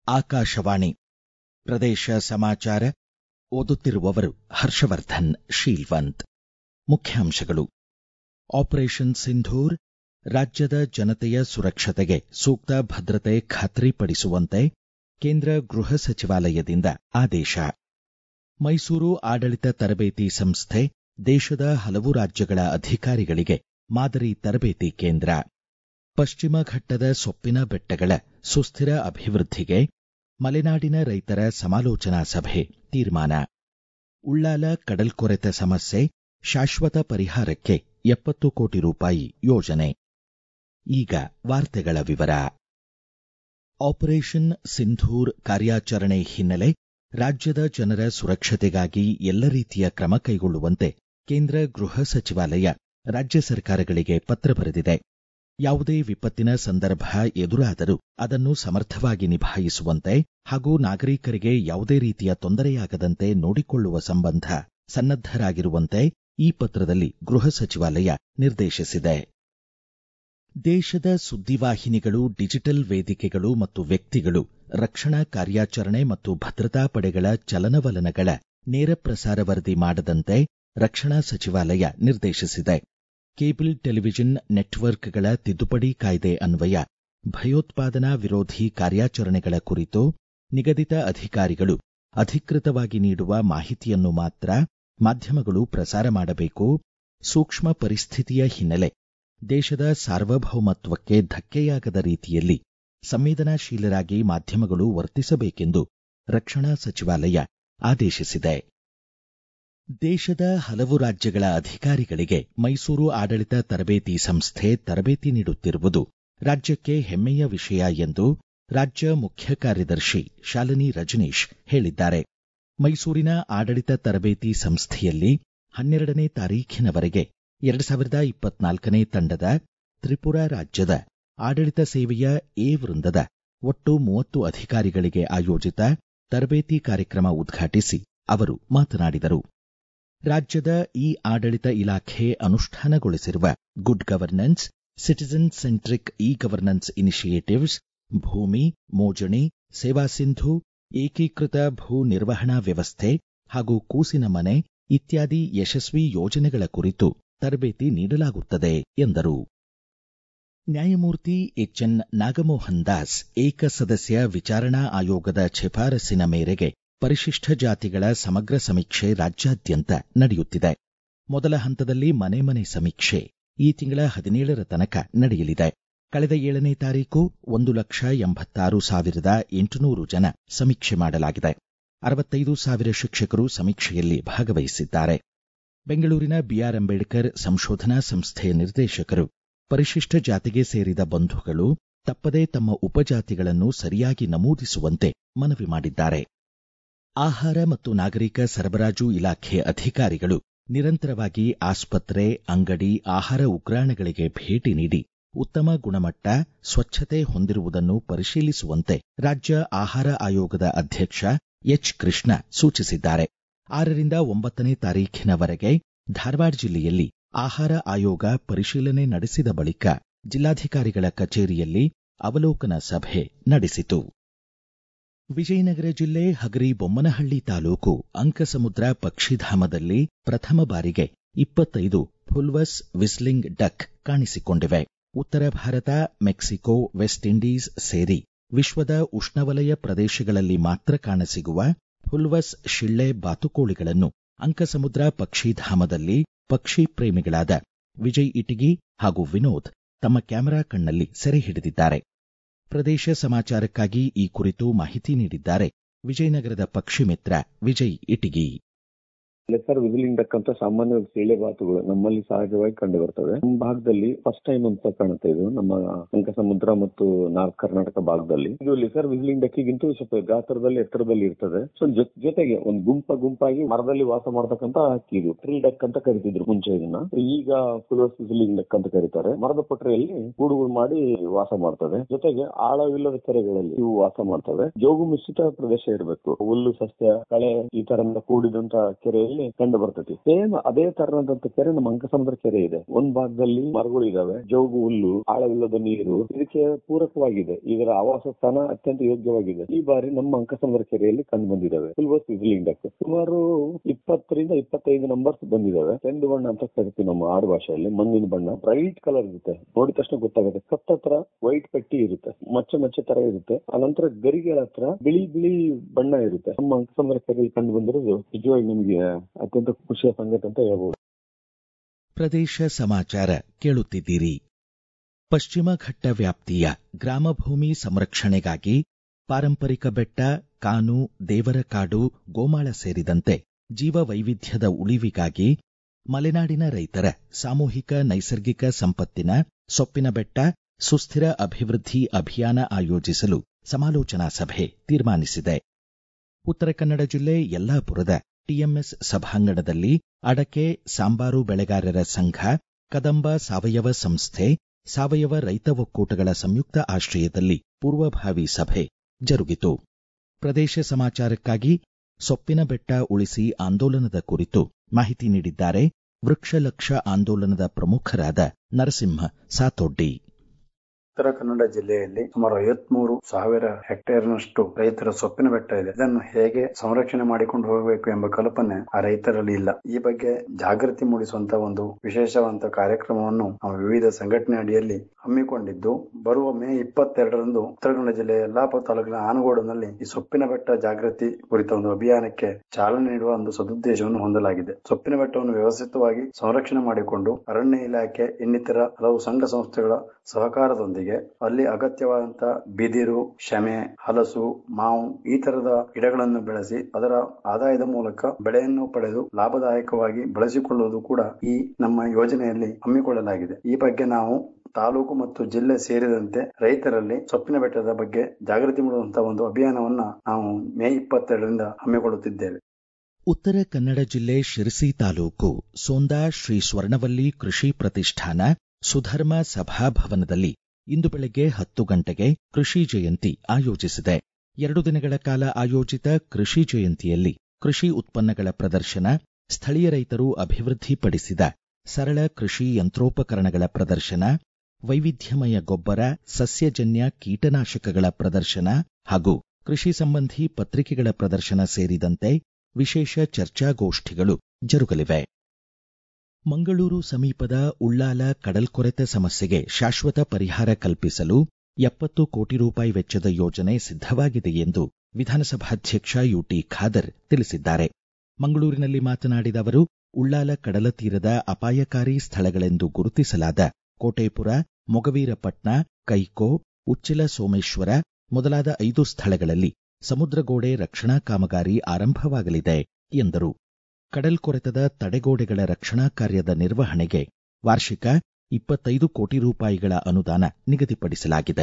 ಆಕಾಶವಾಣಿ ಪ್ರದೇಶ ಸಮಾಚಾರ ಓದುತ್ತಿರುವವರು ಹರ್ಷವರ್ಧನ್ ಶೀಲ್ವಂತ್ ಮುಖ್ಯಾಂಶಗಳು ಆಪರೇಷನ್ ಸಿಂಧೂರ್ ರಾಜ್ಯದ ಜನತೆಯ ಸುರಕ್ಷತೆಗೆ ಸೂಕ್ತ ಭದ್ರತೆ ಖಾತ್ರಿಪಡಿಸುವಂತೆ ಕೇಂದ್ರ ಗೃಹ ಸಚಿವಾಲಯದಿಂದ ಆದೇಶ ಮೈಸೂರು ಆಡಳಿತ ತರಬೇತಿ ಸಂಸ್ಥೆ ದೇಶದ ಹಲವು ರಾಜ್ಯಗಳ ಅಧಿಕಾರಿಗಳಿಗೆ ಮಾದರಿ ತರಬೇತಿ ಕೇಂದ್ರ ಪಶ್ಚಿಮ ಘಟ್ಟದ ಸೊಪ್ಪಿನ ಬೆಟ್ಟಗಳ ಸುಸ್ಥಿರ ಅಭಿವೃದ್ಧಿಗೆ ಮಲೆನಾಡಿನ ರೈತರ ಸಮಾಲೋಚನಾ ಸಭೆ ತೀರ್ಮಾನ ಉಳ್ಳಾಲ ಕಡಲ್ಕೊರೆತ ಸಮಸ್ಯೆ ಶಾಶ್ವತ ಪರಿಹಾರಕ್ಕೆ ಎಪ್ಪತ್ತು ಕೋಟಿ ರೂಪಾಯಿ ಯೋಜನೆ ಈಗ ವಾರ್ತೆಗಳ ವಿವರ ಆಪರೇಷನ್ ಸಿಂಧೂರ್ ಕಾರ್ಯಾಚರಣೆ ಹಿನ್ನೆಲೆ ರಾಜ್ಯದ ಜನರ ಸುರಕ್ಷತೆಗಾಗಿ ಎಲ್ಲ ರೀತಿಯ ಕ್ರಮ ಕೈಗೊಳ್ಳುವಂತೆ ಕೇಂದ್ರ ಗೃಹ ಸಚಿವಾಲಯ ರಾಜ್ಯ ಸರ್ಕಾರಗಳಿಗೆ ಪತ್ರ ಬರೆದಿದೆ ಯಾವುದೇ ವಿಪತ್ತಿನ ಸಂದರ್ಭ ಎದುರಾದರೂ ಅದನ್ನು ಸಮರ್ಥವಾಗಿ ನಿಭಾಯಿಸುವಂತೆ ಹಾಗೂ ನಾಗರಿಕರಿಗೆ ಯಾವುದೇ ರೀತಿಯ ತೊಂದರೆಯಾಗದಂತೆ ನೋಡಿಕೊಳ್ಳುವ ಸಂಬಂಧ ಸನ್ನದ್ದರಾಗಿರುವಂತೆ ಈ ಪತ್ರದಲ್ಲಿ ಗೃಹ ಸಚಿವಾಲಯ ನಿರ್ದೇಶಿಸಿದೆ ದೇಶದ ಸುದ್ದಿವಾಹಿನಿಗಳು ಡಿಜಿಟಲ್ ವೇದಿಕೆಗಳು ಮತ್ತು ವ್ಯಕ್ತಿಗಳು ರಕ್ಷಣಾ ಕಾರ್ಯಾಚರಣೆ ಮತ್ತು ಭದ್ರತಾ ಪಡೆಗಳ ಚಲನವಲನಗಳ ನೇರ ಪ್ರಸಾರ ವರದಿ ಮಾಡದಂತೆ ರಕ್ಷಣಾ ಸಚಿವಾಲಯ ನಿರ್ದೇಶಿಸಿದೆ ಕೇಬಲ್ ಟೆಲಿವಿಷನ್ ನೆಟ್ವರ್ಕ್ಗಳ ತಿದ್ದುಪಡಿ ಕಾಯ್ದೆ ಅನ್ವಯ ಭಯೋತ್ಪಾದನಾ ವಿರೋಧಿ ಕಾರ್ಯಾಚರಣೆಗಳ ಕುರಿತು ನಿಗದಿತ ಅಧಿಕಾರಿಗಳು ಅಧಿಕೃತವಾಗಿ ನೀಡುವ ಮಾಹಿತಿಯನ್ನು ಮಾತ್ರ ಮಾಧ್ಯಮಗಳು ಪ್ರಸಾರ ಮಾಡಬೇಕು ಸೂಕ್ಷ್ಮ ಪರಿಸ್ಥಿತಿಯ ಹಿನ್ನೆಲೆ ದೇಶದ ಸಾರ್ವಭೌಮತ್ವಕ್ಕೆ ಧಕ್ಕೆಯಾಗದ ರೀತಿಯಲ್ಲಿ ಸಂವೇದನಾಶೀಲರಾಗಿ ಮಾಧ್ಯಮಗಳು ವರ್ತಿಸಬೇಕೆಂದು ರಕ್ಷಣಾ ಸಚಿವಾಲಯ ಆದೇಶಿಸಿದೆ ದೇಶದ ಹಲವು ರಾಜ್ಯಗಳ ಅಧಿಕಾರಿಗಳಿಗೆ ಮೈಸೂರು ಆಡಳಿತ ತರಬೇತಿ ಸಂಸ್ಥೆ ತರಬೇತಿ ನೀಡುತ್ತಿರುವುದು ರಾಜ್ಯಕ್ಕೆ ಹೆಮ್ಮೆಯ ವಿಷಯ ಎಂದು ರಾಜ್ಯ ಮುಖ್ಯ ಕಾರ್ಯದರ್ಶಿ ಶಾಲಿನಿ ರಜನೀಶ್ ಹೇಳಿದ್ದಾರೆ ಮೈಸೂರಿನ ಆಡಳಿತ ತರಬೇತಿ ಸಂಸ್ಥೆಯಲ್ಲಿ ಹನ್ನೆರಡನೇ ತಾರೀಖಿನವರೆಗೆ ಎರಡು ಸಾವಿರದ ಇಪ್ಪತ್ನಾಲ್ಕನೇ ತಂಡದ ತ್ರಿಪುರಾ ರಾಜ್ಯದ ಆಡಳಿತ ಸೇವೆಯ ಎ ವೃಂದದ ಒಟ್ಟು ಮೂವತ್ತು ಅಧಿಕಾರಿಗಳಿಗೆ ಆಯೋಜಿತ ತರಬೇತಿ ಕಾರ್ಯಕ್ರಮ ಉದ್ಘಾಟಿಸಿ ಅವರು ಮಾತನಾಡಿದರು ರಾಜ್ಯದ ಇ ಆಡಳಿತ ಇಲಾಖೆ ಅನುಷ್ಠಾನಗೊಳಿಸಿರುವ good governance citizen centric E governance initiatives Bhoomi Mojini ಸೇವಾ ಸಿಂಧು ಏಕೀಕೃತ ಭೂ ನಿರ್ವಹಣಾ ವ್ಯವಸ್ಥೆ ಹಾಗೂ ಕೂಸಿನ ಮನೆ ಇತ್ಯಾದಿ ಯಶಸ್ವಿ ಯೋಜನೆಗಳ ಕುರಿತು ತರಬೇತಿ ನೀಡಲಾಗುತ್ತದೆ ಎಂದರು ನ್ಯಾಯಮೂರ್ತಿ ಎಚ್ಎನ್ ನಾಗಮೋಹನ್ ದಾಸ್ ಏಕಸದಸ್ಯ ವಿಚಾರಣಾ ಆಯೋಗದ ಶಿಫಾರಸ್ಸಿನ ಮೇರೆಗೆ ಪರಿಶಿಷ್ಟ ಜಾತಿಗಳ ಸಮಗ್ರ ಸಮೀಕ್ಷೆ ರಾಜ್ಯಾದ್ಯಂತ ನಡೆಯುತ್ತಿದೆ ಮೊದಲ ಹಂತದಲ್ಲಿ ಮನೆ ಮನೆ ಸಮೀಕ್ಷೆ ಈ ತಿಂಗಳ ಹದಿನೇಳರ ತನಕ ನಡೆಯಲಿದೆ ಕಳೆದ ಏಳನೇ ತಾರೀಕು ಒಂದು ಲಕ್ಷ ಎಂಬತ್ತಾರು ಸಾವಿರದ ಎಂಟುನೂರು ಜನ ಸಮೀಕ್ಷೆ ಮಾಡಲಾಗಿದೆ ಅರವತ್ತೈದು ಸಾವಿರ ಶಿಕ್ಷಕರು ಸಮೀಕ್ಷೆಯಲ್ಲಿ ಭಾಗವಹಿಸಿದ್ದಾರೆ ಬೆಂಗಳೂರಿನ ಬಿಆರ್ ಅಂಬೇಡ್ಕರ್ ಸಂಶೋಧನಾ ಸಂಸ್ಥೆಯ ನಿರ್ದೇಶಕರು ಪರಿಶಿಷ್ಟ ಜಾತಿಗೆ ಸೇರಿದ ಬಂಧುಗಳು ತಪ್ಪದೇ ತಮ್ಮ ಉಪಜಾತಿಗಳನ್ನು ಸರಿಯಾಗಿ ನಮೂದಿಸುವಂತೆ ಮನವಿ ಮಾಡಿದ್ದಾರೆ ಆಹಾರ ಮತ್ತು ನಾಗರಿಕ ಸರಬರಾಜು ಇಲಾಖೆ ಅಧಿಕಾರಿಗಳು ನಿರಂತರವಾಗಿ ಆಸ್ಪತ್ರೆ ಅಂಗಡಿ ಆಹಾರ ಉಗ್ರಾಣಗಳಿಗೆ ಭೇಟಿ ನೀಡಿ ಉತ್ತಮ ಗುಣಮಟ್ಟ ಸ್ವಚ್ಛತೆ ಹೊಂದಿರುವುದನ್ನು ಪರಿಶೀಲಿಸುವಂತೆ ರಾಜ್ಯ ಆಹಾರ ಆಯೋಗದ ಅಧ್ಯಕ್ಷ ಎಚ್ ಕೃಷ್ಣ ಸೂಚಿಸಿದ್ದಾರೆ ಆರರಿಂದ ಒಂಬತ್ತನೇ ತಾರೀಖಿನವರೆಗೆ ಧಾರವಾಡ ಜಿಲ್ಲೆಯಲ್ಲಿ ಆಹಾರ ಆಯೋಗ ಪರಿಶೀಲನೆ ನಡೆಸಿದ ಬಳಿಕ ಜಿಲ್ಲಾಧಿಕಾರಿಗಳ ಕಚೇರಿಯಲ್ಲಿ ಅವಲೋಕನ ಸಭೆ ನಡೆಸಿತು ವಿಜಯನಗರ ಜಿಲ್ಲೆ ಹಗರಿ ಬೊಮ್ಮನಹಳ್ಳಿ ತಾಲೂಕು ಅಂಕಸಮುದ್ರ ಪಕ್ಷಿಧಾಮದಲ್ಲಿ ಪ್ರಥಮ ಬಾರಿಗೆ ಇಪ್ಪತ್ತೈದು ಫುಲ್ವಸ್ ವಿಸ್ಲಿಂಗ್ ಡಕ್ ಕಾಣಿಸಿಕೊಂಡಿವೆ ಉತ್ತರ ಭಾರತ ಮೆಕ್ಸಿಕೋ ವೆಸ್ಟ್ ಇಂಡೀಸ್ ಸೇರಿ ವಿಶ್ವದ ಉಷ್ಣವಲಯ ಪ್ರದೇಶಗಳಲ್ಲಿ ಮಾತ್ರ ಕಾಣಸಿಗುವ ಫುಲ್ವಸ್ ಶಿಳ್ಳೆ ಬಾತುಕೋಳಿಗಳನ್ನು ಅಂಕಸಮುದ್ರ ಪಕ್ಷಿಧಾಮದಲ್ಲಿ ಪಕ್ಷಿ ಪ್ರೇಮಿಗಳಾದ ವಿಜಯ್ ಇಟಗಿ ಹಾಗೂ ವಿನೋದ್ ತಮ್ಮ ಕ್ಯಾಮೆರಾ ಕಣ್ಣಲ್ಲಿ ಸೆರೆ ಹಿಡಿದಿದ್ದಾರೆ ಪ್ರದೇಶ ಸಮಾಚಾರಕ್ಕಾಗಿ ಈ ಕುರಿತು ಮಾಹಿತಿ ನೀಡಿದ್ದಾರೆ ವಿಜಯನಗರದ ಪಕ್ಷಿ ಮಿತ್ರ Vijay Itagi lesser whistling duck ಅಂತ ಸಾಮಾನ್ಯವಾಗಿ ಸೇಳೆ ಬಾತುಗಳು ನಮ್ಮಲ್ಲಿ ಸಹಜವಾಗಿ ಕಂಡು ಬರ್ತವೆ ನಮ್ಮ ಭಾಗದಲ್ಲಿ ಫಸ್ಟ್ ಟೈಮ್ ಅಂತ ಕಾಣುತ್ತೆ ಇದು ನಮ್ಮ ಅಂಕಸಮುದ್ರ ಮತ್ತು ನಾರ್ತ್ ಕರ್ನಾಟಕ ಭಾಗದಲ್ಲಿ ಇದು ಲೆಸರ್ ವಿಸಿಲಿಂಗ್ ಡಕ್ಕಿಗಿಂತೂ ಸ್ವಲ್ಪ ಗಾತ್ರದಲ್ಲಿ ಎತ್ತರದಲ್ಲಿ ಇರ್ತದೆ ಸೊ ಜೊತೆಗೆ ಒಂದು ಗುಂಪ ಗುಂಪಾಗಿ ಮರದಲ್ಲಿ ವಾಸ ಮಾಡತಕ್ಕಂತ ಹಕ್ಕಿ ಇದು ಟ್ರೀ ಡಕ್ ಅಂತ ಕರಿತಿದ್ರು ಮುಂಚೆ ಇದನ್ನ ಈಗ ಫುಲ್ವಸ್ ವಿಸಿಲಿಂಗ್ ಡಕ್ ಅಂತ ಕರೀತಾರೆ ಮರದ ಪೊಟ್ರೆಯಲ್ಲಿ ಗೂಡುಗಳು ಮಾಡಿ ವಾಸ ಮಾಡ್ತವೆ ಜೊತೆಗೆ ಆಳವಿಲ್ಲದ ಕೆರೆಗಳಲ್ಲಿ ಇವು ವಾಸ ಮಾಡ್ತವೆ ಜೋಗು ಮಿಶ್ರಿತ ಪ್ರದೇಶ ಇರಬೇಕು ಹುಲ್ಲು ಸಸ್ಯ ಕಳೆ ಈ ತರ ಕೂಡಿದಂತ ಕೆರೆಯಲ್ಲಿ ಭಾಗದಲ್ಲಿ ಕಂಡು ಬರ್ತೈತಿ ಸೇಮ್ ಅದೇ ತರನಾದಂತ ಕೆರೆ ನಮ್ಮ ಅಂಕಸಮುದ್ರ ಕೆರೆ ಇದೆ ಒಂದ್ ಭಾಗದಲ್ಲಿ ಮರಗಳು ಇದಾವೆ ಜೋಗು ಹುಲ್ಲು ಆಳವಿಲ್ಲದ ನೀರು ಇದಕ್ಕೆ ಪೂರಕವಾಗಿದೆ ಇದರ ಆವಾಸ ಸ್ಥಾನ ಅತ್ಯಂತ ಯೋಗ್ಯವಾಗಿದೆ ಈ ಬಾರಿ ನಮ್ಮ ಅಂಕಸಮುದ್ರ ಕೆರೆಯಲ್ಲಿ ಕಂಡು ಬಂದಿದ್ದಾವೆ ಸಿಲ್ವರ್ ಸಿಸ್ಲಿಂಗ್ ಡಕ್ ಸುಮಾರು ಇಪ್ಪತ್ತರಿಂದ ಇಪ್ಪತ್ತೈದು ನಂಬರ್ಸ್ ಬಂದಿದಾವೆ ಚೆಂಡು ಬಣ್ಣ ಅಂತ ಕರಿತೀವಿ ನಮ್ಮ ಆಡು ಭಾಷೆಯಲ್ಲಿ ಮಣ್ಣಿನ ಬಣ್ಣ ಬ್ರೈಟ್ ಕಲರ್ ಇರುತ್ತೆ ನೋಡಿದ ತಕ್ಷಣ ಗೊತ್ತಾಗುತ್ತೆ ಕತ್ತ ಹತ್ರ ವೈಟ್ ಪಟ್ಟಿ ಇರುತ್ತೆ ಮಚ್ಚೆ ಮಚ್ಚೆ ತರ ಇರುತ್ತೆ ಅನಂತರ ಗರಿಗಳ ಹತ್ರ ಬಿಳಿ ಬಿಳಿ ಬಣ್ಣ ಇರುತ್ತೆ ನಮ್ಮ ಅಂಕಸಮುದ್ರ ಕೆರೆಯಲ್ಲಿ ಕಂಡು ಬಂದಿರೋದು ನಿಜವಾಗಿ ನಮಗೆ ಅತ್ಯಂತ ಖುಷಿಯ ಸಂಗತಿ ಅಂತ ಹೇಳ್ಬೋದು ಪ್ರದೇಶ ಸಮಾಚಾರ ಕೇಳುತ್ತಿದ್ದೀರಿ ಪಶ್ಚಿಮ ಘಟ್ಟ ವ್ಯಾಪ್ತಿಯ ಗ್ರಾಮಭೂಮಿ ಸಂರಕ್ಷಣೆಗಾಗಿ ಪಾರಂಪರಿಕ ಬೆಟ್ಟ ಕಾನು ದೇವರಕಾಡು ಗೋಮಾಳ ಸೇರಿದಂತೆ ಜೀವ ವೈವಿಧ್ಯದ ಉಳಿವಿಗಾಗಿ ಮಲೆನಾಡಿನ ರೈತರ ಸಾಮೂಹಿಕ ನೈಸರ್ಗಿಕ ಸಂಪತ್ತಿನ ಸೊಪ್ಪಿನ ಬೆಟ್ಟ ಸುಸ್ಥಿರ ಅಭಿವೃದ್ಧಿ ಅಭಿಯಾನ ಆಯೋಜಿಸಲು ಸಮಾಲೋಚನಾ ಸಭೆ ತೀರ್ಮಾನಿಸಿದೆ ಉತ್ತರ ಕನ್ನಡ ಜಿಲ್ಲೆ ಯಲ್ಲಾಪುರದ ಟಿಎಂಎಸ್ ಸಭಾಂಗಣದಲ್ಲಿ ಅಡಕೆ ಸಾಂಬಾರು ಬೆಳೆಗಾರರ ಸಂಘ ಕದಂಬ ಸಾವಯವ ಸಂಸ್ಥೆ ಸಾವಯವ ರೈತ ಒಕ್ಕೂಟಗಳ ಸಂಯುಕ್ತ ಆಶ್ರಯದಲ್ಲಿ ಪೂರ್ವಭಾವಿ ಸಭೆ ಜರುಗಿತು ಪ್ರದೇಶ ಸಮಾಚಾರಕ್ಕಾಗಿ ಸೊಪ್ಪಿನ ಬೆಟ್ಟ ಉಳಿಸಿ ಆಂದೋಲನದ ಕುರಿತು ಮಾಹಿತಿ ನೀಡಿದ್ದಾರೆ ವೃಕ್ಷ ಲಕ್ಷ ಆಂದೋಲನದ ಪ್ರಮುಖರಾದ ನರಸಿಂಹ ಸಾತೊಡ್ಡಿ ಉತ್ತರ ಕನ್ನಡ ಜಿಲ್ಲೆಯಲ್ಲಿ ಸುಮಾರು ಐವತ್ಮೂರು ಸಾವಿರ ಹೆಕ್ಟೇರ್ನಷ್ಟು ರೈತರ ಸೊಪ್ಪಿನ ಬೆಟ್ಟ ಇದೆ ಇದನ್ನು ಹೇಗೆ ಸಂರಕ್ಷಣೆ ಮಾಡಿಕೊಂಡು ಹೋಗಬೇಕು ಎಂಬ ಕಲ್ಪನೆ ಆ ರೈತರಲ್ಲಿ ಇಲ್ಲ ಈ ಬಗ್ಗೆ ಜಾಗೃತಿ ಮೂಡಿಸುವಂತ ಒಂದು ವಿಶೇಷವಂತ ಕಾರ್ಯಕ್ರಮವನ್ನು ನಾವು ವಿವಿಧ ಸಂಘಟನೆ ಅಡಿಯಲ್ಲಿ ಹಮ್ಮಿಕೊಂಡಿದ್ದು ಬರುವ ಮೇ ಇಪ್ಪತ್ತೆರಡರಂದು ಉತ್ತರ ಕನ್ನಡ ಜಿಲ್ಲೆಯ ಯಲ್ಲಾಪುರ ತಾಲೂಕಿನ ಆನಗೋಡಿನಲ್ಲಿ ಈ ಸೊಪ್ಪಿನ ಬೆಟ್ಟ ಜಾಗೃತಿ ಕುರಿತ ಒಂದು ಅಭಿಯಾನಕ್ಕೆ ಚಾಲನೆ ನೀಡುವ ಒಂದು ಸದುದ್ದೇಶವನ್ನು ಹೊಂದಲಾಗಿದೆ ಸೊಪ್ಪಿನ ಬೆಟ್ಟವನ್ನು ವ್ಯವಸ್ಥಿತವಾಗಿ ಸಂರಕ್ಷಣೆ ಮಾಡಿಕೊಂಡು ಅರಣ್ಯ ಇಲಾಖೆ ಇನ್ನಿತರ ಹಲವು ಸಂಘ ಸಂಸ್ಥೆಗಳ ಸಹಕಾರದೊಂದಿಗೆ ಅಲ್ಲಿ ಅಗತ್ಯವಾದಂತಹ ಬಿದಿರು ಶಮೆ ಹಲಸು ಮಾವು ಈ ತರದ ಗಿಡಗಳನ್ನು ಬೆಳೆಸಿ ಅದರ ಆದಾಯದ ಮೂಲಕ ಬೆಳೆಯನ್ನು ಪಡೆದು ಲಾಭದಾಯಕವಾಗಿ ಬಳಸಿಕೊಳ್ಳುವುದು ಕೂಡ ಈ ನಮ್ಮ ಯೋಜನೆಯಲ್ಲಿ ಹಮ್ಮಿಕೊಳ್ಳಲಾಗಿದೆ ಈ ಬಗ್ಗೆ ನಾವು ತಾಲೂಕು ಮತ್ತು ಜಿಲ್ಲೆ ಸೇರಿದಂತೆ ರೈತರಲ್ಲಿ ಸೊಪ್ಪಿನ ಬೆಟ್ಟದ ಬಗ್ಗೆ ಜಾಗೃತಿ ಮೂಡುವಂತಹ ಒಂದು ಅಭಿಯಾನವನ್ನ ನಾವು ಮೇ ಇಪ್ಪತ್ತೆರಡರಿಂದ ಹಮ್ಮಿಕೊಳ್ಳುತ್ತಿದ್ದೇವೆ ಉತ್ತರ ಕನ್ನಡ ಜಿಲ್ಲೆ ಶಿರಸಿ ತಾಲೂಕು ಸೋಂದಾ ಶ್ರೀ ಸ್ವರ್ಣವಲ್ಲಿ ಕೃಷಿ ಪ್ರತಿಷ್ಠಾನ ಸುಧರ್ಮ ಸಭಾಭವನದಲ್ಲಿ ಇಂದು ಬೆಳಗ್ಗೆ ಹತ್ತು ಗಂಟೆಗೆ ಕೃಷಿ ಜಯಂತಿ ಆಯೋಜಿಸಿದೆ ಎರಡು ದಿನಗಳ ಕಾಲ ಆಯೋಜಿತ ಕೃಷಿ ಜಯಂತಿಯಲ್ಲಿ ಕೃಷಿ ಉತ್ಪನ್ನಗಳ ಪ್ರದರ್ಶನ ಸ್ಥಳೀಯ ರೈತರು ಅಭಿವೃದ್ಧಿಪಡಿಸಿದ ಸರಳ ಕೃಷಿ ಯಂತ್ರೋಪಕರಣಗಳ ಪ್ರದರ್ಶನ ವೈವಿಧ್ಯಮಯ ಗೊಬ್ಬರ ಸಸ್ಯಜನ್ಯ ಕೀಟನಾಶಕಗಳ ಪ್ರದರ್ಶನ ಹಾಗೂ ಕೃಷಿ ಸಂಬಂಧಿ ಪತ್ರಿಕೆಗಳ ಪ್ರದರ್ಶನ ಸೇರಿದಂತೆ ವಿಶೇಷ ಚರ್ಚಾಗೋಷ್ಠಿಗಳು ಜರುಗಲಿವೆ ಮಂಗಳೂರು ಸಮೀಪದ ಉಳ್ಳಾಲ ಕಡಲ್ಕೊರೆತ ಸಮಸ್ಯೆಗೆ ಶಾಶ್ವತ ಪರಿಹಾರ ಕಲ್ಪಿಸಲು ಎಪ್ಪತ್ತು ಕೋಟಿ ರೂಪಾಯಿ ವೆಚ್ಚದ ಯೋಜನೆ ಸಿದ್ಧವಾಗಿದೆ ಎಂದು ವಿಧಾನಸಭಾಧ್ಯಕ್ಷ ಯುಟಿ ಖಾದರ್ ತಿಳಿಸಿದ್ದಾರೆ ಮಂಗಳೂರಿನಲ್ಲಿ ಮಾತನಾಡಿದ ಅವರು ಉಳ್ಳಾಲ ಕಡಲ ತೀರದ ಅಪಾಯಕಾರಿ ಸ್ಥಳಗಳೆಂದು ಗುರುತಿಸಲಾದ ಕೋಟೇಪುರ ಮೊಗವೀರಪಟ್ನ ಕೈಕೋ ಉಚ್ಚಿಲ ಸೋಮೇಶ್ವರ ಮೊದಲಾದ ಐದು ಸ್ಥಳಗಳಲ್ಲಿ ಸಮುದ್ರಗೋಡೆ ರಕ್ಷಣಾ ಕಾಮಗಾರಿ ಆರಂಭವಾಗಲಿದೆ ಎಂದರು ಕಡಲ್ಕೊರೆತದ ತಡೆಗೋಡೆಗಳ ರಕ್ಷಣಾ ಕಾರ್ಯದ ನಿರ್ವಹಣೆಗೆ ವಾರ್ಷಿಕ ಇಪ್ಪತ್ತೈದು ಕೋಟಿ ರೂಪಾಯಿಗಳ ಅನುದಾನ ನಿಗದಿಪಡಿಸಲಾಗಿದೆ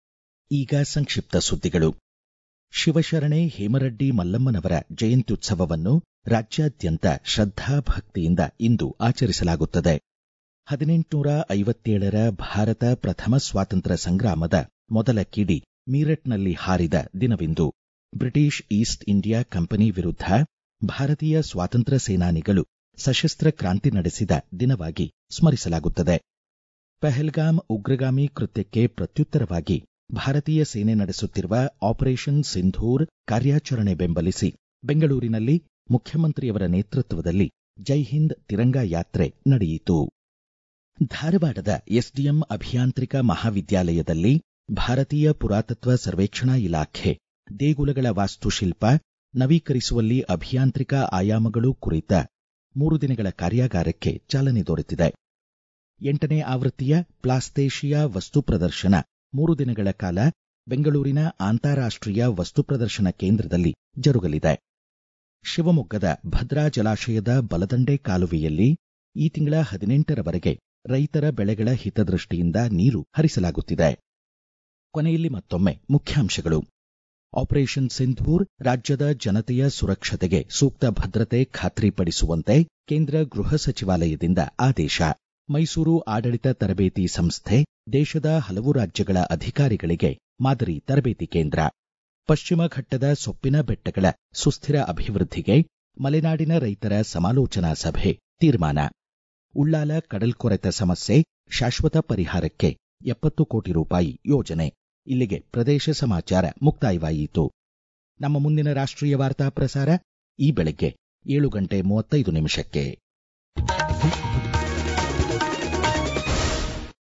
ಈಗ ಸಂಕ್ಷಿಪ್ತ ಸುದ್ದಿಗಳು ಶಿವಶರಣೆ ಹೇಮರಡ್ಡಿ ಮಲ್ಲಮ್ಮನವರ ಜಯಂತ್ಯುತ್ಸವವನ್ನು ರಾಜ್ಯಾದ್ಯಂತ ಶ್ರದ್ಧಾಭಕ್ತಿಯಿಂದ ಇಂದು ಆಚರಿಸಲಾಗುತ್ತದೆ ಹದಿನೆಂಟುನೂರ ಐವತ್ತೇಳರ ಭಾರತ ಪ್ರಥಮ ಸ್ವಾತಂತ್ರ್ಯ ಸಂಗ್ರಾಮದ ಮೊದಲ ಕಿಡಿ ಮೀರಟ್ನಲ್ಲಿ ಹಾರಿದ ದಿನವಿಂದು ಬ್ರಿಟಿಷ್ ಈಸ್ಟ್ ಇಂಡಿಯಾ ಕಂಪನಿ ವಿರುದ್ಧ ಭಾರತೀಯ ಸ್ವಾತಂತ್ರ್ಯ ಸೇನಾನಿಗಳು ಸಶಸ್ತ್ರ ಕ್ರಾಂತಿ ನಡೆಸಿದ ದಿನವಾಗಿ ಸ್ಮರಿಸಲಾಗುತ್ತದೆ ಪಹಲ್ಗಾಮ್ ಉಗ್ರಗಾಮಿ ಕೃತ್ಯಕ್ಕೆ ಪ್ರತ್ಯುತ್ತರವಾಗಿ ಭಾರತೀಯ ಸೇನೆ ನಡೆಸುತ್ತಿರುವ ಆಪರೇಷನ್ ಸಿಂಧೂರ್ ಕಾರ್ಯಾಚರಣೆ ಬೆಂಬಲಿಸಿ ಬೆಂಗಳೂರಿನಲ್ಲಿ ಮುಖ್ಯಮಂತ್ರಿಯವರ ನೇತೃತ್ವದಲ್ಲಿ ಜೈ ಹಿಂದ್ ತಿರಂಗಾ ಯಾತ್ರೆ ನಡೆಯಿತು ಧಾರವಾಡದ ಎಸ್ಡಿಎಂ ಅಭಿಯಾಂತ್ರಿಕ ಮಹಾವಿದ್ಯಾಲಯದಲ್ಲಿ ಭಾರತೀಯ ಪುರಾತತ್ವ ಸರ್ವೇಕ್ಷಣಾ ಇಲಾಖೆ ದೇಗುಲಗಳ ವಾಸ್ತುಶಿಲ್ಪ ನವೀಕರಿಸುವಲ್ಲಿ ಅಭಿಯಾಂತ್ರಿಕ ಆಯಾಮಗಳು ಕುರಿತ ಮೂರು ದಿನಗಳ ಕಾರ್ಯಾಗಾರಕ್ಕೆ ಚಾಲನೆ ದೊರೆತಿದೆ ಎಂಟನೇ ಆವೃತ್ತಿಯ ಪ್ಲಾಸ್ತೇಶಿಯಾ ವಸ್ತು ಪ್ರದರ್ಶನ ಮೂರು ದಿನಗಳ ಕಾಲ ಬೆಂಗಳೂರಿನ ಅಂತಾರಾಷ್ಟ್ರೀಯ ವಸ್ತು ಪ್ರದರ್ಶನ ಕೇಂದ್ರದಲ್ಲಿ ಜರುಗಲಿದೆ ಶಿವಮೊಗ್ಗದ ಭದ್ರಾ ಜಲಾಶಯದ ಬಲದಂಡೆ ಕಾಲುವೆಯಲ್ಲಿ ಈ ತಿಂಗಳ ಹದಿನೆಂಟರವರೆಗೆ ರೈತರ ಬೆಳೆಗಳ ಹಿತದೃಷ್ಟಿಯಿಂದ ನೀರು ಹರಿಸಲಾಗುತ್ತಿದೆ ಕೊನೆಯಲ್ಲಿ ಮತ್ತೊಮ್ಮೆ ಮುಖ್ಯಾಂಶಗಳು ಆಪರೇಷನ್ ಸಿಂಧೂರ್ ರಾಜ್ಯದ ಜನತೆಯ ಸುರಕ್ಷತೆಗೆ ಸೂಕ್ತ ಭದ್ರತೆ ಖಾತ್ರಿಪಡಿಸುವಂತೆ ಕೇಂದ್ರ ಗೃಹ ಸಚಿವಾಲಯದಿಂದ ಆದೇಶ ಮೈಸೂರು ಆಡಳಿತ ತರಬೇತಿ ಸಂಸ್ಥೆ ದೇಶದ ಹಲವು ರಾಜ್ಯಗಳ ಅಧಿಕಾರಿಗಳಿಗೆ ಮಾದರಿ ತರಬೇತಿ ಕೇಂದ್ರ ಪಶ್ಚಿಮ ಘಟ್ಟದ ಸೊಪ್ಪಿನ ಬೆಟ್ಟಗಳ ಸುಸ್ಥಿರ ಅಭಿವೃದ್ಧಿಗೆ ಮಲೆನಾಡಿನ ರೈತರ ಸಮಾಲೋಚನಾ ಸಭೆ ತೀರ್ಮಾನ ಉಳ್ಳಾಲ ಕಡಲ್ಕೊರೆತ ಸಮಸ್ಯೆ ಶಾಶ್ವತ ಪರಿಹಾರಕ್ಕೆ ಎಪ್ಪತ್ತು ಕೋಟಿ ರೂಪಾಯಿ ಯೋಜನೆ ಇಲ್ಲಿಗೆ ಪ್ರದೇಶ ಸಮಾಚಾರ ಮುಕ್ತಾಯವಾಯಿತು ನಮ್ಮ ಮುಂದಿನ ರಾಷ್ಟ್ರೀಯ ವಾರ್ತಾ ಪ್ರಸಾರ ಈ ಬೆಳಗ್ಗೆ ಏಳು ಗಂಟೆ ಮೂವತ್ತೈದು ನಿಮಿಷಕ್ಕೆ